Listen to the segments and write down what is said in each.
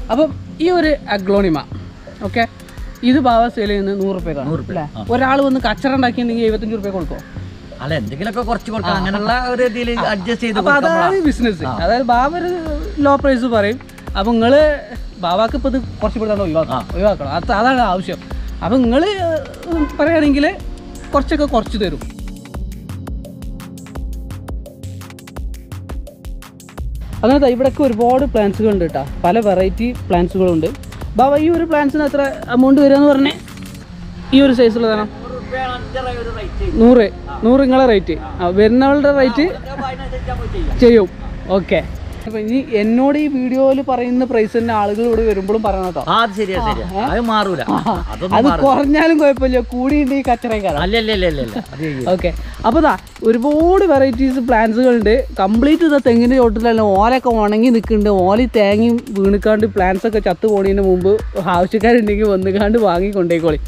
അപ്പം ഈ ഒരു അഗ്ലോണിമ ഓക്കെ ഇത് ബാവ സെയിൽ ചെയ്യുന്നത് നൂറ് റുപ്യക്കാണ് നൂറ് റുപ്യ, അല്ലേ ഒരാൾ വന്ന് കച്ചറ ഉണ്ടാക്കിയിട്ടുണ്ടെങ്കിൽ എഴുപത്തഞ്ച് റുപ്യ കൊടുക്കും അല്ല എന്തെങ്കിലുമൊക്കെ കുറച്ച് കൊടുക്കാം അങ്ങനെയുള്ള ഒരു ഇതിൽ അഡ്ജസ്റ്റ് ചെയ്ത് അപ്പൊ കൊടുക്കാം അതാണ് ബിസിനസ് അതായത് ബാബ ഒരു ലോ പ്രൈസ് പറയും അപ്പൊ നിങ്ങള് ബാബാക്ക് ഇപ്പൊ ഇത് കുറച്ച് കൊടുത്താൽ ഒഴിവാക്കണം ഒഴിവാക്കണം അത് അതാണ് ആവശ്യം അപ്പൊ നിങ്ങള് പറയുകയാണെങ്കിൽ കുറച്ചൊക്കെ കുറച്ച് തരും അങ്ങനത്തെ ഇവിടെയൊക്കെ ഒരുപാട് പ്ലാന്റ്സുകൾ ഉണ്ട് കേട്ടോ പല വെറൈറ്റി പ്ലാന്റ്സുകളുണ്ട് ബാബ ഈ ഒരു പ്ലാന്റ്സിന് എത്ര എമൗണ്ട് വരിക എന്ന് പറഞ്ഞേ ഈ ഒരു സൈസുള്ളതാണ് നൂറ് നൂറ് നിങ്ങളെ റേറ്റ് ആ വരുന്നവളുടെ റേറ്റ് ചെയ്യും ഓക്കെ അപ്പൊ ഇനി എന്നോട് ഈ വീഡിയോയിൽ പറയുന്ന പ്രൈസ് തന്നെ ആളുകൾ ഇവിടെ വരുമ്പോഴും പറയണം കേട്ടോ ആ അത് ശരിയാ ശരിയാ അത് മാറൂല അതൊന്നും അത് മാറൂല കുറഞ്ഞാലും കുഴപ്പമില്ല കൂടിയുണ്ട് ഈ കച്ചറക്കാരാണ് അല്ല അല്ല അല്ല അല്ല അല്ല അത് ചെയ്യും. ഓക്കെ അപ്പോൾ ദാ ഒരുപാട് വെറൈറ്റീസ് പ്ലാന്റ്സുകളുണ്ട് കംപ്ലീറ്റ് ഇതാ തെങ്ങിൻ്റെ ചോട്ടിലല്ല ഓലൊക്കെ ഉണങ്ങി നിൽക്കുന്നുണ്ട് ഓലി തേങ്ങയും വീണിക്കാണ്ട് പ്ലാന്റ്സ് ഒക്കെ ചത്തു പോണതിന് മുമ്പ് ആവശ്യക്കാരുണ്ടെങ്കിൽ വന്നുകാണ്ട് വാങ്ങി കൊണ്ടേക്കോളി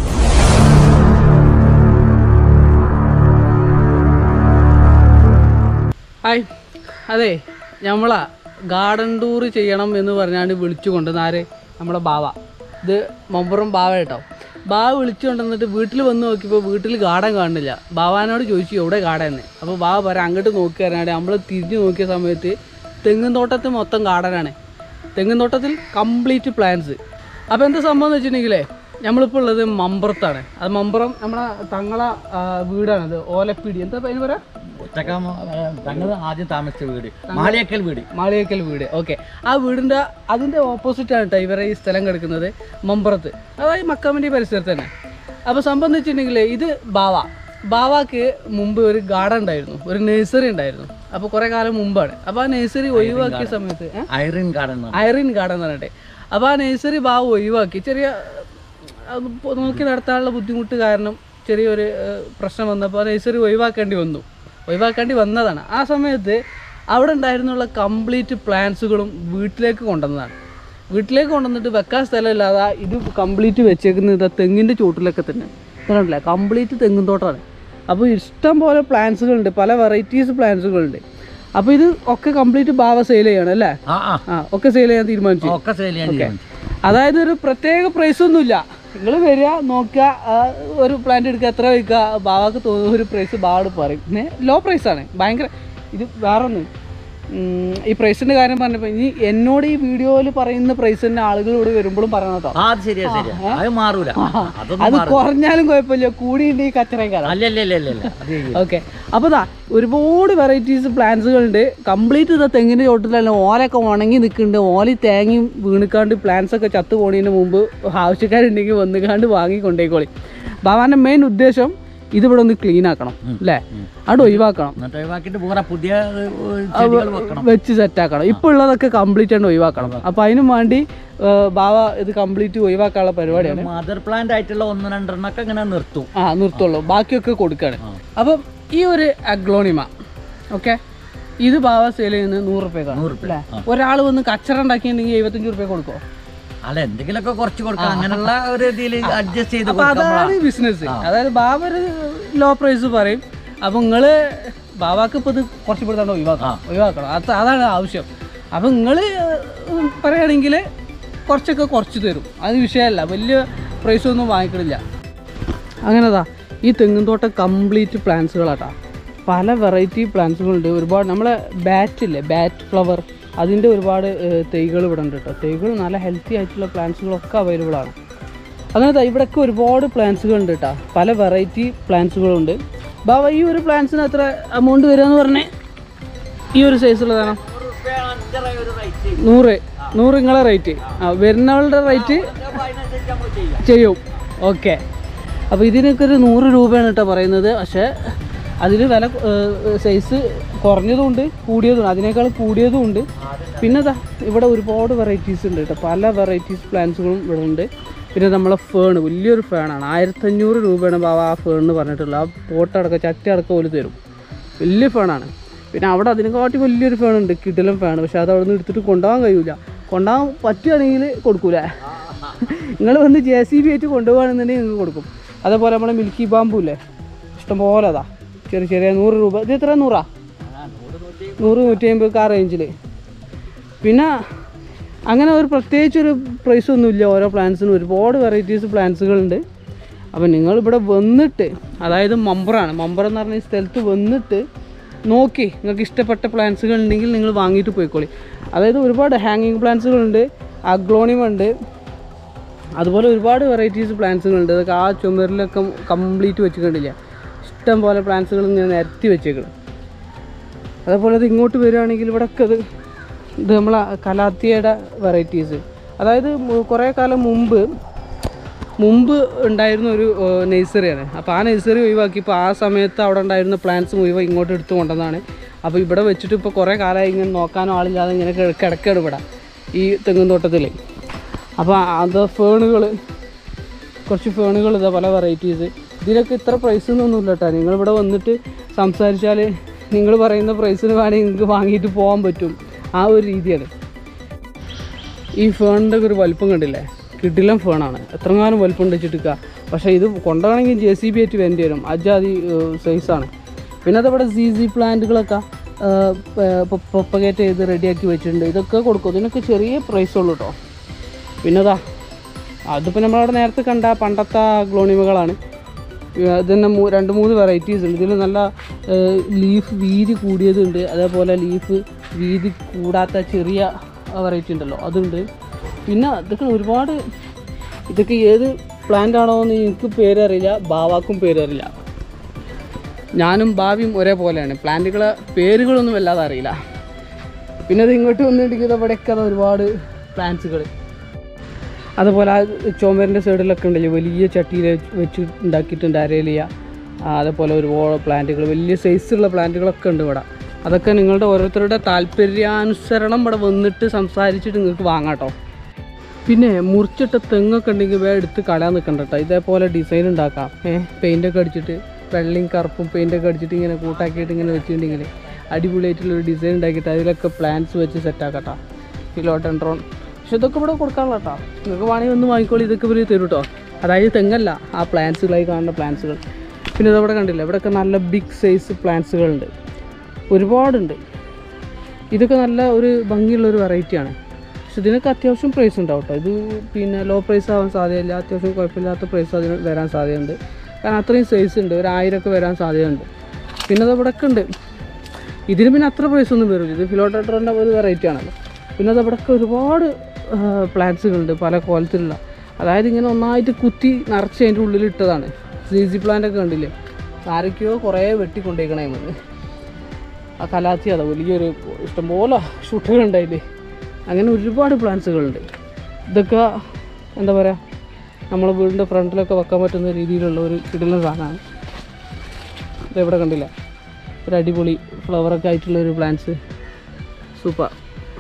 ഹായ് അതെ നമ്മളാ ഗാർഡൻ ടൂർ ചെയ്യണം എന്ന് പറഞ്ഞാണ്ട് വിളിച്ചു കൊണ്ടുവന്ന ആര് നമ്മുടെ ബാവ ഇത് മമ്പുറം ബാവ കേട്ടോ ബാവ വിളിച്ചു കൊണ്ടുവന്നിട്ട് വീട്ടിൽ വന്ന് നോക്കിയപ്പോൾ വീട്ടിൽ ഗാർഡൻ കാണുന്നില്ല ബാവാനോട് ചോദിച്ചു എവിടെ ഗാർഡൻ എന്ന് അപ്പോൾ ബാവ പറയാം അങ്ങോട്ട് നോക്കി പറഞ്ഞാൽ നമ്മൾ തിരിഞ്ഞു നോക്കിയ സമയത്ത് തെങ്ങും തോട്ടത്തിൽ മൊത്തം ഗാർഡനാണ് തെങ്ങും തോട്ടത്തിൽ കംപ്ലീറ്റ് പ്ലാന്റ്സ് അപ്പോൾ എന്താ സംഭവം എന്ന് വെച്ചിട്ടുണ്ടെങ്കിലേ നമ്മളിപ്പോൾ ഉള്ളത് മമ്പുറത്താണ് അത് മമ്പുറം നമ്മളെ തങ്ങള ആ, വീടാണത് ഓലപ്പിടി എന്താ അതിന് പറയാ ഒറ്റക്കാമ തങ്ങൾ ആദ്യം താമസിച്ച വീട് മാളിയക്കൽ വീട് മാളിയേക്കൽ വീട് ഓക്കെ ആ വീടിൻ്റെ അതിൻ്റെ ഓപ്പോസിറ്റ് ആണ് കേട്ടോ ഇവരെ ഈ സ്ഥലം കിടക്കുന്നത് മമ്പുറത്ത് അതായത് മക്കാമിൻ്റെ പരിസരത്ത് തന്നെ അപ്പോൾ സംഭവം എന്ന് വെച്ചിട്ടുണ്ടെങ്കിൽ ഇത് ബാവ ബാവാക്ക് മുമ്പ് ഒരു ഗാർഡൻ ഉണ്ടായിരുന്നു ഒരു നഴ്സറി ഉണ്ടായിരുന്നു അപ്പോൾ കുറേ കാലം മുമ്പാണ് അപ്പോൾ ആ നഴ്സറി ഒഴിവാക്കിയ സമയത്ത് ഏ? ഐറിൻ ഗാർഡൻ ഐറിൻ ഗാർഡൻ എന്ന് പറഞ്ഞിട്ട് അപ്പോൾ ആ നഴ്സറി ബാവ ഒഴിവാക്കി ചെറിയ അത് പൊ- നോക്കി നടത്താനുള്ള ബുദ്ധിമുട്ട് കാരണം ചെറിയൊരു ഏഹ്, പ്രശ്നം വന്നപ്പോൾ നഴ്സറി ഒഴിവാക്കേണ്ടി വന്നു ഒഴിവാക്കേണ്ടി വന്നതാണ് ആ സമയത്ത് അവിടെ ഉണ്ടായിരുന്നുള്ള കംപ്ലീറ്റ് പ്ലാന്റ്സുകളും വീട്ടിലേക്ക് കൊണ്ടുവന്നതാണ് വീട്ടിലേക്ക് കൊണ്ടുവന്നിട്ട് വെക്കാൻ സ്ഥലമില്ലാതെ ഇത് കംപ്ലീറ്റ് വെച്ചേക്കുന്നത് ഇതാ തെങ്ങിൻ്റെ ചോട്ടിലൊക്കെ തന്നെ കണ്ടില്ല കംപ്ലീറ്റ് തെങ്ങും തോട്ടമാണ് അപ്പോൾ ഇഷ്ടം പോലെ പ്ലാന്റ്സുകളുണ്ട് പല വെറൈറ്റീസ് പ്ലാന്റ്സുകളുണ്ട് അപ്പോൾ ഇത് ഒക്കെ കംപ്ലീറ്റ് ഭാവ സെയിൽ ചെയ്യണം അല്ലേ ആ ആ ആ ഒക്കെ സെയിൽ ചെയ്യാൻ തീരുമാനിച്ചു ഒക്കെ സെയിൽ ചെയ്യാൻ തീരുമാനിച്ചു അതായത് ഒരു പ്രത്യേക പ്രൈസ് ഒന്നുമില്ല നിങ്ങൾ വരിക നോക്കുക ആ, ഒരു പ്ലാന്റ് എടുക്കുക എത്ര വയ്ക്കുക ബാവാക്ക് തോന്നുന്ന ഒരു പ്രൈസ് ബാവോട് പറയും പിന്നെ ലോ പ്രൈസാണ് ഭയങ്കര ഇത് വേറൊന്ന് ഉം, ഈ പ്രൈസിൻ്റെ കാര്യം പറഞ്ഞപ്പോൾ ഇനി എന്നോട് ഈ വീഡിയോയിൽ പറയുന്ന പ്രൈസ് തന്നെ ആളുകൾ ഇവിടെ വരുമ്പോഴും പറയണം കേട്ടോ ആ അത് ശരിയാ ശരിയാ അത് മാറൂല അതൊന്നും അത് മാറൂല കുറഞ്ഞാലും കുഴപ്പമില്ല കൂടിയുണ്ട് ഈ കച്ചറക്കാരാണ് അല്ല അല്ല അല്ല അല്ല അല്ല അത് ചെയ്യും. ഓക്കെ അപ്പോൾ ദാ ഒരുപാട് വെറൈറ്റീസ് പ്ലാന്റ്സുകളുണ്ട് കംപ്ലീറ്റ് ഇതാ തെങ്ങിൻ്റെ ചോട്ടിലല്ല ഓലൊക്കെ ഉണങ്ങി നിൽക്കുന്നുണ്ട് ഓലി തേങ്ങയും വീണിക്കാണ്ട് പ്ലാന്റ്സ് ഒക്കെ ചത്തു പോണതിന് മുമ്പ് ആവശ്യക്കാരുണ്ടെങ്കിൽ വന്നുകാണ്ട് വാങ്ങി കൊണ്ടേക്കോളി ബാബാൻ്റെ മെയിൻ ഉദ്ദേശം ഇതിവിടെ ഒന്ന് ക്ലീൻ ആക്കണം അല്ലേ അവിടെ ഒഴിവാക്കണം എന്നിട്ട് ഒഴിവാക്കിയിട്ട് വേറെ പുതിയ ഏഹ്, ചെടികൾ വെക്കണം വെച്ച് സെറ്റാക്കണം ഇപ്പോൾ ഉള്ളതൊക്കെ കംപ്ലീറ്റ് ആയിട്ട് ഒഴിവാക്കണം അപ്പോൾ അതിനും വേണ്ടി ആ, ബാവ ഇത് കംപ്ലീറ്റ് ഒഴിവാക്കാനുള്ള പരിപാടിയാണ് മദർ പ്ലാന്റ് ആയിട്ടുള്ള ഒന്ന് രണ്ടെണ്ണൊക്കെ ഇങ്ങനെ നിർത്തും ആ നിർത്തുള്ളൂ ബാക്കിയൊക്കെ കൊടുക്കുകയാണ് അപ്പം ഈ ഒരു അഗ്ലോണിമ ഓക്കെ ഇത് ബാവ സെയിൽ ചെയ്യുന്നത് നൂറ് റുപ്യക്കാണ് നൂറ് റുപ്യ. അല്ലേ ഒരാൾ വന്ന് കച്ചറ ഉണ്ടാക്കിയിട്ടുണ്ടെങ്കിൽ എഴുപത്തഞ്ച് റുപ്യ കൊടുക്കുമോ അല്ല എന്തെങ്കിലുമൊക്കെ കുറച്ച് കൊടുക്കാം അങ്ങനെയുള്ള ഒരു ഇതിൽ അഡ്ജസ്റ്റ് ചെയ്ത് അപ്പൊ കൊടുക്കാം അതാണ് ബിസിനസ് അതായത് ബാബ ഒരു ലോ പ്രൈസ് പറയും അപ്പൊ നിങ്ങള് ബാബാക്ക് ഇപ്പൊ ഇത് കുറച്ച് കൊടുത്താണ്ട് ഒഴിവാക്കണം ഒഴിവാക്കണം അത് അതാണ് ആവശ്യം അപ്പൊ നിങ്ങള് പറയുകയാണെങ്കിൽ കുറച്ചൊക്കെ കുറച്ച് തരും അത് വിഷയമല്ല വലിയ പ്രൈസ് ഒന്നും വാങ്ങിക്കണില്ല അങ്ങനെതാ ഈ തെങ്ങും തോട്ടം കംപ്ലീറ്റ് പ്ലാന്റ്സുകളാട്ടാ പല വെറൈറ്റി പ്ലാന്റ്സുകളുണ്ട് ഒരുപാട് നമ്മളെ ബാറ്റ് ഇല്ലേ ബാറ്റ് ഫ്ലവർ അതിൻ്റെ ഒരുപാട് തൈകൾ ഇവിടെ ഉണ്ട് കേട്ടോ തൈകൾ നല്ല ഹെൽത്തി ആയിട്ടുള്ള പ്ലാന്റ്സുകളൊക്കെ അവൈലബിൾ ആണ് അങ്ങനെ ഇവിടെയൊക്കെ ഒരുപാട് പ്ലാന്റ്സുകൾ ഉണ്ട് കേട്ടോ പല വെറൈറ്റി പ്ലാന്റ്സുകളുണ്ട് ബാബ ഈ ഒരു പ്ലാന്റ്സിന് എത്ര എമൗണ്ട് വരിക എന്ന് പറഞ്ഞേ ഈ ഒരു സൈസുള്ളതാണ് നൂറ് നൂറ് നിങ്ങളെ റേറ്റ് ആ വരുന്നവളുടെ റേറ്റ് ചെയ്യും ഓക്കെ അപ്പോൾ ഇതിനൊക്കെ ഒരു നൂറ് രൂപയാണ് കേട്ടോ പറയുന്നത് പക്ഷേ അതിൽ വില സൈസ് കുറഞ്ഞതുമുണ്ട് കൂടിയതുണ്ട് അതിനേക്കാൾ കൂടിയതും ഉണ്ട് പിന്നെ ദാ ഇവിടെ ഒരുപാട് വെറൈറ്റീസ് ഉണ്ട് കേട്ടോ പല വെറൈറ്റീസ് പ്ലാന്റ്സുകളും ഇവിടെ ഉണ്ട് പിന്നെ നമ്മളെ ഫേൺ വലിയൊരു ഫേണാണ് ആയിരത്തഞ്ഞൂറ് രൂപയാണ് ബാബ ആ ഫേൺ എന്ന് പറഞ്ഞിട്ടുള്ള ആ പോട്ടടക്കം ചട്ടി അടക്കം പോലും തരും വലിയ ഫേണാണ് പിന്നെ അവിടെ അതിനെക്കാട്ടി വലിയൊരു ഫേൺ ഉണ്ട് കിടിലം ഫേൺ പക്ഷെ അത് അവിടെ നിന്ന് എടുത്തിട്ട് കൊണ്ടുപോകാൻ കഴിയൂല കൊണ്ടുപോകാൻ പറ്റുകയാണെങ്കിൽ കൊടുക്കൂല നിങ്ങൾ വന്ന് ജെ സി ബി ആയിട്ട് കൊണ്ടുപോകുകയാണെന്നുണ്ടെങ്കിൽ നിങ്ങൾക്ക് കൊടുക്കും അതേപോലെ നമ്മളെ മിൽക്കി ബാമ്പു ഇല്ലേ ഇഷ്ടംപോലെ അതാ ചെറിയ ചെറിയ നൂറ് രൂപ ഇത് എത്ര നൂറാ നൂറ് നൂറ്റി അമ്പത് ആ റേഞ്ചിൽ പിന്നെ അങ്ങനെ ഒരു പ്രത്യേകിച്ച് ഒരു പ്രൈസ് ഒന്നുമില്ല ഓരോ പ്ലാന്റ്സിനും ഒരുപാട് വെറൈറ്റീസ് പ്ലാന്റ്സുകളുണ്ട് അപ്പോൾ നിങ്ങൾ ഇവിടെ വന്നിട്ട് അതായത് മമ്പറാണ് മമ്പർ എന്ന് പറഞ്ഞ ഈ സ്ഥലത്ത് വന്നിട്ട് നോക്കി നിങ്ങൾക്ക് ഇഷ്ടപ്പെട്ട പ്ലാന്റ്സുകൾ ഉണ്ടെങ്കിൽ നിങ്ങൾ വാങ്ങിയിട്ട് പോയിക്കോളി അതായത് ഒരുപാട് ഹാങ്ങിങ് പ്ലാന്റ്സുകളുണ്ട് അഗ്ലോണിയം ഉണ്ട് അതുപോലെ ഒരുപാട് വെറൈറ്റീസ് പ്ലാന്റ്സുകളുണ്ട് അതൊക്കെ ആ ചുമരിലൊക്കെ കംപ്ലീറ്റ് വെച്ചിട്ടുണ്ടില്ല ഇഷ്ടം പോലെ പ്ലാന്റ്സുകൾ ഇങ്ങനെ നിരത്തി വെച്ചേക്കണം അതേപോലെ ഇത് ഇങ്ങോട്ട് വരികയാണെങ്കിൽ ഇവിടെയൊക്കെ ഇത് ഇത് നമ്മളെ കലാത്തിയുടെ വെറൈറ്റീസ് അതായത് മു- കുറേ കാലം മുമ്പ് മുമ്പ് ഉണ്ടായിരുന്ന ഒരു നഴ്സറിയാണ് അപ്പോൾ ആ നഴ്സറി ഒഴിവാക്കിയപ്പോൾ ആ സമയത്ത് അവിടെ ഉണ്ടായിരുന്ന പ്ലാന്റ്സ് മുഴുവൻ ഇങ്ങോട്ട് എടുത്തു കൊണ്ടുവന്നതാണ് അപ്പോൾ ഇവിടെ വെച്ചിട്ട് ഇപ്പോൾ കുറേ കാലമായി ഇങ്ങനെ നോക്കാനോ ആളില്ലാതെ ഇങ്ങനെ കിട- കിടക്കുകയാണ് ഇവിടെ ഈ തെങ്ങും തോട്ടത്തിൽ അപ്പോൾ അത് ഫേണുകൾ കുറച്ച് ഫേണുകൾ ഇതാ പല വെറൈറ്റീസ് ഇതിനൊക്കെ ഇത്ര പ്രൈസ് ഒന്നുമില്ല കേട്ടോ നിങ്ങളിവിടെ വന്നിട്ട് സംസാരിച്ചാൽ നിങ്ങൾ പറയുന്ന പ്രൈസിന് വേണമെങ്കിൽ നിങ്ങൾക്ക് വാങ്ങിയിട്ട് പോകാൻ പറ്റും ആ ഒരു രീതിയാണ് ഈ ഫേണിൻ്റെ ഒക്കെ ഒരു വലിപ്പം കണ്ടില്ലേ കിടിലം ഫേണാണ് എത്രങ്ങാനും വലിപ്പം ഉണ്ട് വെച്ചിട്ടിക്ക പക്ഷേ ഇത് കൊണ്ടുപോകണമെങ്കിൽ ജെ സി ബി ആയിട്ട് വേണ്ടി വരും അജാതി സൈസാണ് പിന്നെ അതവിടെ സി സി പ്ലാന്റുകളൊക്കെ പൊപ്പകേറ്റ് ചെയ്ത് റെഡിയാക്കി വെച്ചിട്ടുണ്ട് ഇതൊക്കെ കൊടുക്കും ഇതിനൊക്കെ ചെറിയ പ്രൈസ് ഉള്ളൂ കേട്ടോ പിന്നെ അതാ അതിപ്പോൾ നമ്മളവിടെ നേരത്തെ കണ്ട പണ്ടത്തെ ഗ്ലോണിമകളാണ് ഇതിൻ്റെ മൂ രണ്ട് മൂന്ന് വെറൈറ്റീസ് ഉണ്ട് ഇതിൽ നല്ല ലീഫ് വീതി കൂടിയതുണ്ട് അതേപോലെ ലീഫ് വീതി കൂടാത്ത ചെറിയ വെറൈറ്റി ഉണ്ടല്ലോ അതുണ്ട് പിന്നെ ഇതൊക്കെ ഒരുപാട് ഇതൊക്കെ ഏത് പ്ലാന്റ് ആണോ എന്ന് എനിക്ക് പേരറിയില്ല ബാവാക്കും പേരറിയില്ല ഞാനും ഭാവിയും ഒരേപോലെയാണ് പ്ലാന്റുകളെ പേരുകളൊന്നും വല്ലാതെ അറിയില്ല പിന്നെ അത് ഇങ്ങോട്ട് വന്നിട്ടുണ്ടെങ്കിൽ ഇവിടെയൊക്കെ അത് ഒരുപാട് പ്ലാന്റ്സുകൾ അതുപോലെ ആ ചുമരിൻ്റെ സൈഡിലൊക്കെ ഉണ്ടല്ലോ വലിയ ചട്ടിയിൽ വെച്ച് ഉണ്ടാക്കിയിട്ടുണ്ട് അരേലിയ ആ, അതേപോലെ ഒരുപാട് പ്ലാന്റുകൾ വലിയ സൈസുള്ള പ്ലാന്റുകളൊക്കെ ഉണ്ട് ഇവിടെ അതൊക്കെ നിങ്ങളുടെ ഓരോരുത്തരുടെ താല്പര്യാനുസരണം ഇവിടെ വന്നിട്ട് സംസാരിച്ചിട്ട് നിങ്ങൾക്ക് വാങ്ങാം കേട്ടോ പിന്നെ മുറിച്ചിട്ട തെങ്ങൊക്കെ ഉണ്ടെങ്കിൽ വേറെ എടുത്ത് കളയാൻ നിൽക്കണ്ട കേട്ടോ ഇതേപോലെ ഡിസൈൻ ഉണ്ടാക്കാം ഏഹ് പെയിൻ്റൊക്കെ അടിച്ചിട്ട് വെള്ളയും കറുപ്പും പെയിൻ്റൊക്കെ അടിച്ചിട്ട് ഇങ്ങനെ കൂട്ടാക്കിയിട്ട് ഇങ്ങനെ വെച്ചിട്ടുണ്ടെങ്കിൽ അടിപൊളിയായിട്ടുള്ളൊരു ഡിസൈൻ ഉണ്ടാക്കിയിട്ട് അതിലൊക്കെ പ്ലാന്റ്സ് വെച്ച് സെറ്റാക്കട്ടോ ഫിലോട്ടൻഡ്രോൺ പക്ഷെ ഇതൊക്കെ ഇവിടെ കൊടുക്കാനുള്ള കേട്ടോ നിങ്ങൾക്ക് വേണമെങ്കിൽ ഒന്ന് വാങ്ങിക്കോളി ഇതൊക്കെ ഇവർ തരും കേട്ടോ അതായത് തെങ്ങല്ല ആ പ്ലാന്റ്സുകളായി കാണുന്ന പ്ലാന്റ്സുകൾ പിന്നെ ഇതവിടെ കണ്ടില്ല ഇവിടെയൊക്കെ നല്ല ബിഗ് സൈസ് പ്ലാന്റ്സുകളുണ്ട് ഒരുപാടുണ്ട് ഇതൊക്കെ നല്ല ഒരു ഭംഗിയുള്ള ഒരു വെറൈറ്റിയാണ് പക്ഷെ ഇതിനൊക്കെ അത്യാവശ്യം പ്രൈസ് ഉണ്ടാവും കേട്ടോ ഇത് പിന്നെ ലോ പ്രൈസ് ആവാൻ സാധ്യതയില്ല അത്യാവശ്യം കുഴപ്പമില്ലാത്ത പ്രൈസ് അതിന് വരാൻ സാധ്യതയുണ്ട് കാരണം അത്രയും സൈസ് ഉണ്ട് ഒരു ആയിരമൊക്കെ വരാൻ സാധ്യതയുണ്ട് പിന്നെ അത് ഇവിടെയൊക്കെ ഉണ്ട് ഇതിന് പിന്നെ അത്ര പ്രൈസ് ഒന്നും വരില്ല ഇത് ഫിലോട്ടേറ്ററിൻ്റെ ഒരു വെറൈറ്റി ആണല്ലോ പിന്നെ അത് ഇവിടെയൊക്കെ ഒരുപാട് പ്ലാന്റ്സുകളുണ്ട് പല കോലത്തിലുള്ള അതായത് ഇങ്ങനെ ഒന്നായിട്ട് കുത്തി നിറച്ച് അതിൻ്റെ ഉള്ളിൽ ഇട്ടതാണ് സി സി പ്ലാന്റ് ഒക്കെ കണ്ടില്ലേ ആരൊക്കെയോ കുറേ വെട്ടി കൊണ്ടേക്കണേ നമ്മൾ ആ കലാത്തി അതാ വലിയൊരു ഇഷ്ടംപോലെ ഷൂട്ടുകൾ ഉണ്ടായില്ലേ അങ്ങനെ ഒരുപാട് പ്ലാന്റ്സുകളുണ്ട് ഇതൊക്കെ എന്താ പറയുക നമ്മളെ വീടിൻ്റെ ഫ്രണ്ടിലൊക്കെ വെക്കാൻ പറ്റുന്ന രീതിയിലുള്ള ഒരു കിടലൻ സാധനമാണ് ഇതെവിടെ കണ്ടില്ല ഒരു അടിപൊളി ഫ്ലവറൊക്കെ ആയിട്ടുള്ള ഒരു പ്ലാന്റ്സ് സൂപ്പർ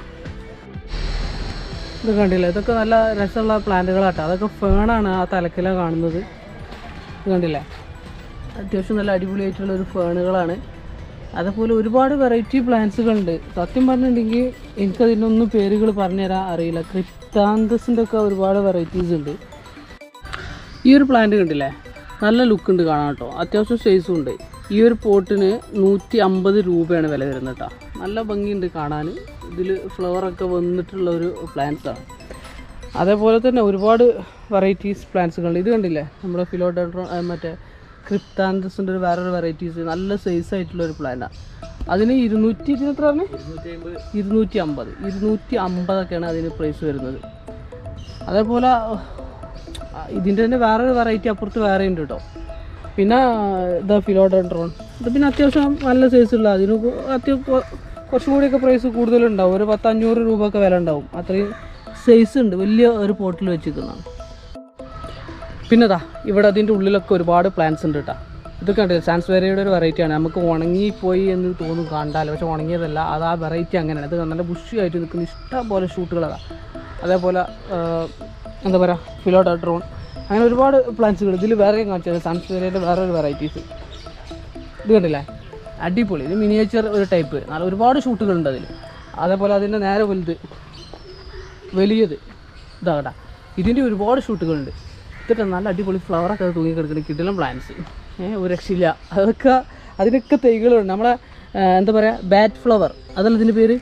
ഇത് കണ്ടില്ല ഇതൊക്കെ നല്ല രസമുള്ള പ്ലാന്റുകളാട്ടോ അതൊക്കെ ഫേണാണ് ആ തലക്കില കാണുന്നത് ഇത് കണ്ടില്ലേ അത്യാവശ്യം നല്ല അടിപൊളിയായിട്ടുള്ള ഒരു ഫേണുകളാണ് അതേപോലെ ഒരുപാട് വെറൈറ്റി പ്ലാന്റ്സുകളുണ്ട് സത്യം പറഞ്ഞിട്ടുണ്ടെങ്കിൽ എനിക്കതിനൊന്നും പേരുകൾ പറഞ്ഞുതരാൻ അറിയില്ല ക്രിപ്താന്തസിൻ്റെ ഒക്കെ ഒരുപാട് വെറൈറ്റീസ് ഉണ്ട് ഈ ഒരു പ്ലാന്റ് കണ്ടില്ലേ നല്ല ലുക്ക് ഉണ്ട് കാണാൻ കേട്ടോ അത്യാവശ്യം സൈസും ഉണ്ട് ഈ ഒരു പോട്ടിന് നൂറ്റി അമ്പത് രൂപയാണ് വില വരുന്നത് കേട്ടോ നല്ല ഭംഗിയുണ്ട് കാണാൻ ഇതിൽ ഫ്ലവറൊക്കെ വന്നിട്ടുള്ള ഒരു പ്ലാന്റ്സ് ആണ് അതേപോലെ തന്നെ ഒരുപാട് വെറൈറ്റീസ് പ്ലാന്റ്സുകളുണ്ട് ഇത് കണ്ടില്ലേ നമ്മുടെ ഫിലോഡോഡ്രോ മറ്റേ ക്രിപ്താന്തസിൻ്റെ ഒരു വേറൊരു വെറൈറ്റീസ് നല്ല സൈസ് ആയിട്ടുള്ള ഒരു പ്ലാന്റാണ് അതിന് ഇരുന്നൂറ്റി എത്ര പറഞ്ഞു ഇരുന്നൂറ്റി അമ്പത് ഇരുന്നൂറ്റി അമ്പതൊക്കെയാണ് അതിന് പ്രൈസ് വരുന്നത് അതേപോലെ ആ, ഇതിൻ്റെ തന്നെ വേറൊരു വെറൈറ്റി അപ്പുറത്ത് വേറെ ഉണ്ട് കേട്ടോ പിന്നെ ഇതാ ഫിലോഡൻഡ്രോൺ ഇത് പിന്നെ അത്യാവശ്യം നല്ല സൈസുള്ള അതിന് കു- അത്യാവശ്യം കൊ- കുറച്ചും കൂടിയൊക്കെ പ്രൈസ് കൂടുതലുണ്ടാവും ഒരു പത്ത് അഞ്ഞൂറ് രൂപ ഒക്കെ വില ഉണ്ടാവും അത്രയും സൈസ് ഉണ്ട് വലിയ ഒരു പോട്ടിൽ വെച്ചിരിക്കുന്നതാണ് പിന്നെ ഇതാ ഇവിടെ അതിൻ്റെ ഉള്ളിലൊക്കെ ഒരുപാട് പ്ലാന്റ്സ് ഉണ്ട് കേട്ടോ ഇതൊക്കെ ഉണ്ട് സാൻസ്വേരയുടെ ഒരു വെറൈറ്റിയാണ് നമുക്ക് ഉണങ്ങിപ്പോയി എന്ന് തോന്നും കണ്ടാൽ പക്ഷെ ഉണങ്ങിയതല്ല അത് ആ വെറൈറ്റി അങ്ങനെയാണ് ഇത് നല്ല ബുഷിയായിട്ട് നിൽക്കുന്ന ഇഷ്ടം പോലെ ഷൂട്ടുകളതാണ് അതേപോലെ ആ, എന്താ പറയുക ഫിലോഡോട്രോൺ അങ്ങനെ ഒരുപാട് പ്ലാന്റ്സുകൾ ഇതിൽ വേറെ കാണിച്ചത് സാൻസ്വേരയുടെ വേറെ ഒരു വെറൈറ്റീസ് ഇത് കണ്ടില്ലേ അടിപൊളി ഇത് മിനിയേച്ചർ ഒരു ടൈപ്പ് നല്ല ഒരുപാട് ഷൂട്ടുകളുണ്ട് അതിൽ അതേപോലെ അതിൻ്റെ നേരെ വലുത് വലിയത് ഇതാ കേട്ടാ ഇതിൻ്റെ ഒരുപാട് ഷൂട്ടുകളുണ്ട് ഇതൊക്കെ നല്ല അടിപൊളി ഫ്ലവറൊക്കെ അത് തൂങ്ങി കിടക്കുന്ന കിടിലം പ്ലാന്റ്സ് ഏഹ് ഒരു രക്ഷയില്ല അതൊക്കെ അതിനൊക്കെ തൈകളുണ്ട് നമ്മളെ ആ, എന്താ പറയുക ബാറ്റ് ഫ്ലവർ അതല്ല ഇതിൻ്റെ പേര്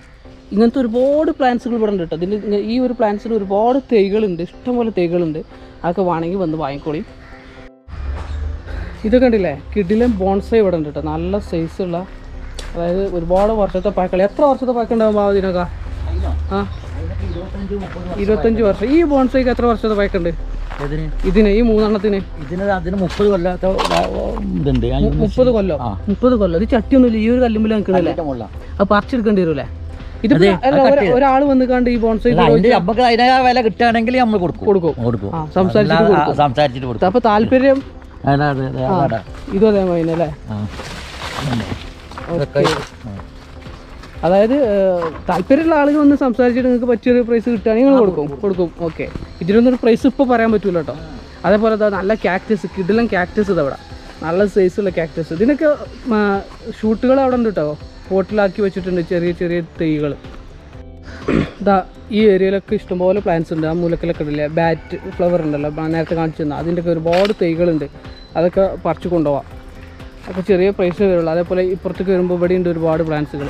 ഇങ്ങനത്തെ ഒരുപാട് പ്ലാന്റ്സുകൾ ഇവിടെ ഉണ്ട് കേട്ടോ ഇതിൽ ഇങ്ങ- ഈ ഒരു പ്ലാന്റ്സിൽ ഒരുപാട് തൈകളുണ്ട് ഇഷ്ടംപോലെ തൈകളുണ്ട് അതൊക്കെ വേണമെങ്കിൽ വന്ന് വാങ്ങിക്കോളി ഇതൊക്കെ കണ്ടില്ലേ കിഡിലും ബോൺസൈ ഇവിടെ ഉണ്ട് കേട്ടോ നല്ല സൈസുള്ള അതായത് ഒരുപാട് വർഷത്തെ പാക്കളി എത്ര വർഷത്തെ പാക്കുണ്ടാവും ബാബു ഇതിനൊക്കെ ആ ഇരുപത്തഞ്ച് മുപ്പത് ഇരുപത്തഞ്ച് വർഷം ഈ ബോൺസൈക്ക് എത്ര വർഷത്തെ പാക്കുണ്ട് ഇതിന് ഇതിന് ഈ മൂന്നെണ്ണത്തിന് ഇതിന് അതിന് മുപ്പത് കൊല്ലാത്ത ഇതുണ്ട് ആ യൂണിവേഴ്സിറ്റി. മുപ്പത് കൊല്ലോ ആ. മുപ്പത് കൊല്ലോ ഇത് ചട്ടിയൊന്നുമില്ല ഈ ഒരു കല്ലുമ്പിൽ നിൽക്കണല്ലേ അതിന്റെ മുകളിലാ. അത് പറിച്ചെടുക്കേണ്ടി വരൂലേ ഇത് അതെ, അല്ല ഒരാ- ഒരാൾ വന്ന് കണ്ട് ഈ ബോൺസൈ അല്ല, അതിന്റെ നമുക്ക് അതിനെ വില കിട്ടുകയാണെങ്കിൽ നമ്മൾ കൊടുക്കും കൊടുക്കും. കൊടുക്കും ആ, സംസാരിച്ചിട്ട് അല്ല, ആ, കൊടുക്കും. സംസാരിച്ചിട്ട് കൊടുക്കും അപ്പൊ താല്പര്യം അതാ, അതെ, അതെ, അതാ. ഇതും അതേ മൈന അല്ലേ ആ. ഉണ്ട്. ഇതൊക്കെ ആ. അതായത് ഏഹ്, താല്പര്യമുള്ള ആളുകൾ വന്ന് സംസാരിച്ചിട്ട് നിങ്ങൾക്ക് പറ്റിയൊരു പ്രൈസ് കിട്ടുകയാണെങ്കിൽ നിങ്ങൾ കൊടുക്കും കൊടുക്കും ഓക്കെ ഇതിനൊന്നും ഒരു പ്രൈസ് ഇപ്പോൾ പറയാൻ പറ്റൂല കേട്ടോ അതേപോലെ ദാ നല്ല ക്യാക്ടസ് കിഡിലും ക്യാക്ടസ് ഇതവിടെ നല്ല സൈസുള്ള ക്യാക്ടസ് ഇതിനൊക്കെ ഷൂട്ടുകൾ അവിടെ ഉണ്ട് കേട്ടോ പോട്ടിലാക്കി വെച്ചിട്ടുണ്ട് ചെറിയ ചെറിയ തൈകൾ ഇതാ ഈ ഏരിയയിലൊക്കെ ഇഷ്ടംപോലെ പ്ലാന്റ്സ് ഉണ്ട് ആ മൂലക്കിലൊക്കെ ഇടില്ലേ ബാറ്റ് ഫ്ലവർ ഉണ്ടല്ലോ ആ നേരത്തെ കാണിച്ചു തന്നെ അതിൻ്റെയൊക്കെ ഒരുപാട് തൈകളുണ്ട് അതൊക്കെ പറിച്ചു കൊണ്ടുപോവാം അപ്പോൾ ചെറിയ പ്രൈസ് വരുള്ളൂ അതേപോലെ ഇപ്പുറത്തേക്ക് വരുമ്പോൾ ഇവിടെ ഉണ്ട് ഒരുപാട് പ്ലാന്റ്സുകൾ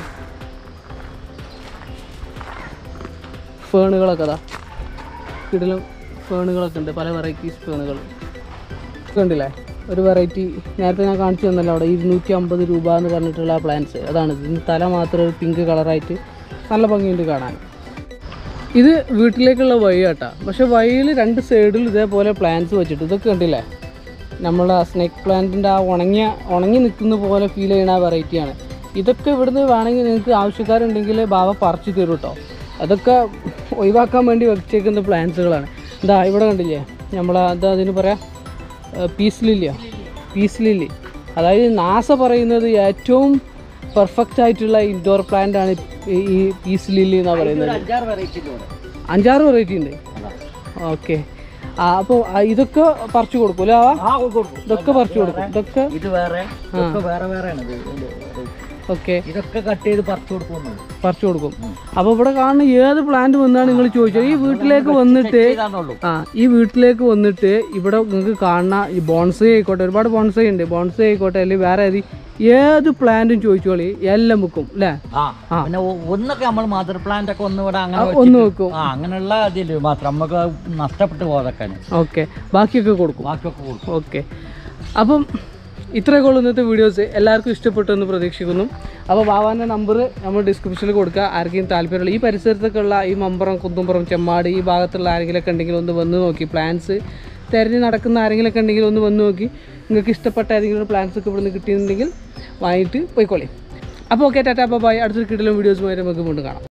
ഫേണുകളൊക്കെ അതാ കിടിലും ഫേണുകളൊക്കെ ഉണ്ട് പല വെറൈറ്റീസ് ഫേണുകൾ കണ്ടില്ലേ ഒരു വെറൈറ്റി നേരത്തെ ഞാൻ കാണിച്ചു തന്നല്ലോ അവിടെ ഇരുന്നൂറ്റി അമ്പത് രൂപ എന്ന് പറഞ്ഞിട്ടുള്ള പ്ലാന്റ്സ് അതാണ് ഇതിന് തല മാത്രം ഒരു പിങ്ക് കളറായിട്ട് നല്ല ഭംഗിയുണ്ട് കാണാൻ ഇത് വീട്ടിലേക്കുള്ള വഴി കേട്ടാ പക്ഷെ വഴിയിൽ രണ്ട് സൈഡിൽ ഇതേപോലെ പ്ലാന്റ്സ് വെച്ചിട്ട് ഇതൊക്കെ കണ്ടില്ലേ നമ്മളെ സ്നേക്ക് പ്ലാന്റിൻ്റെ ആ ഉണങ്ങിയ ഉണങ്ങി നിൽക്കുന്ന പോലെ ഫീൽ ചെയ്യുന്ന ആ വെറൈറ്റിയാണ് ഇതൊക്കെ ഇവിടുന്ന് വേണമെങ്കിൽ നിങ്ങൾക്ക് ആവശ്യക്കാരുണ്ടെങ്കിൽ ബാബ പറിച്ചു തരും കേട്ടോ അതൊക്കെ ഒഴിവാക്കാൻ വേണ്ടി വെച്ചേക്കുന്ന പ്ലാന്റ്സുകളാണ് ഇതാ ഇവിടെ കണ്ടില്ലേ നമ്മളെ എന്താ അതിന് പറയാം പീസ് ലില്ലിയോ പീസ് ലില്ലി അതായത് നാസ പറയുന്നത് ഏറ്റവും പെർഫെക്റ്റ് ആയിട്ടുള്ള ഇൻഡോർ പ്ലാന്റ് ആണ് ഈ- ഈ പീസ് ലില്ലി എന്നാണ് പറയുന്നത് ഒരു അഞ്ചാറ് വെറൈറ്റി ഉണ്ട് ഇവിടെ. അഞ്ചാറ് വെറൈറ്റി ഉണ്ട് അതാ. ഓക്കെ ആ അപ്പോൾ ഇതൊക്കെ പറിച്ചു കൊടുക്കും അല്ലേ ആവാ ആ, കൊടുക്കും, കൊടുക്കും. ഇതൊക്കെ പറിച്ചു കൊടുക്കും ഇതൊക്കെ ഇത് വേറെ ഇതൊക്കെ വേറെ വേറെയാണ് ഇത് ഇത് ഇത്. ഓക്കെ ഇതൊക്കെ കട്ട് ചെയ്ത് പറിച്ചു കൊടുക്കുന്നു പറിച്ചു കൊടുക്കും അപ്പോൾ ഇവിടെ കാണുന്ന ഏത് പ്ലാന്റ് വന്നാണ് നിങ്ങൾ ചോദിച്ചത് ഈ വീട്ടിലേക്ക് വന്നിട്ട് ഇതാണുള്ളൂ ആ ഈ വീട്ടിലേക്ക് വന്നിട്ട് ഇവിടെ നിങ്ങൾക്ക് കാണുന്ന ഈ ബോൺസൈ ആയിക്കോട്ടെ ഒരുപാട് ബോൺസൈ ഉണ്ട് ബോൺസൈ ആയിക്കോട്ടെ അല്ലെങ്കിൽ വേറെ ഏത് ഏത് പ്ലാന്റും ചോദിച്ചോളി എല്ലാം വെക്കും അല്ലേ ആ പിന്നെ ഒ- ഒന്നൊക്കെ നമ്മൾ മദർ പ്ലാന്റ് ഒക്കെ ഒന്ന് ഇവിടെ അങ്ങനെ ഒന്ന് വെച്ചിട്ട് വെക്കും ആ അങ്ങനെയുള്ള ഇതിൽ മാത്രം നമുക്ക് നഷ്ടപ്പെട്ടു പോകാതൊക്കെ ഓക്കെ ബാക്കിയൊക്കെ കൊടുക്കും ബാക്കിയൊക്കെ കൊടുക്കും ഓക്കെ അപ്പം ഇത്രയൊക്കെ ഉള്ളൂ ഇന്നത്തെ വീഡിയോസ് എല്ലാവർക്കും ഇഷ്ടപ്പെട്ടു എന്ന് പ്രതീക്ഷിക്കുന്നു അപ്പോൾ ബാബാൻ്റെ നമ്പർ നമ്മൾ ഡിസ്ക്രിപ്ഷനിൽ കൊടുക്കുക ആർക്കെങ്കിലും താല്പര്യമുള്ള ഈ പരിസരത്തൊക്കെ ഉള്ള ഈ മമ്പറം കുന്നുംപുറം ചെമ്മാട് ഈ ഭാഗത്തുള്ള ആരെങ്കിലുമൊക്കെ ഉണ്ടെങ്കിൽ ഒന്ന് വന്ന് നോക്കി പ്ലാൻസ് തിരഞ്ഞ് നടക്കുന്ന ആരെങ്കിലുമൊക്കെ ഉണ്ടെങ്കിൽ ഒന്ന് വന്ന് നോക്കി നിങ്ങൾക്ക് ഇഷ്ടപ്പെട്ട ഏതെങ്കിലും പ്ലാൻസ് ഒക്കെ ഇവിടുന്ന് കിട്ടിയിട്ടുണ്ടെങ്കിൽ വാങ്ങിയിട്ട് പോയിക്കോളി അപ്പോൾ ഓക്കെ ടാറ്റാ ബൈ അടുത്തൊരു കിട്ടിലും വീഡിയോസുമായിട്ട് നമുക്ക് വീണ്ടും കാണാം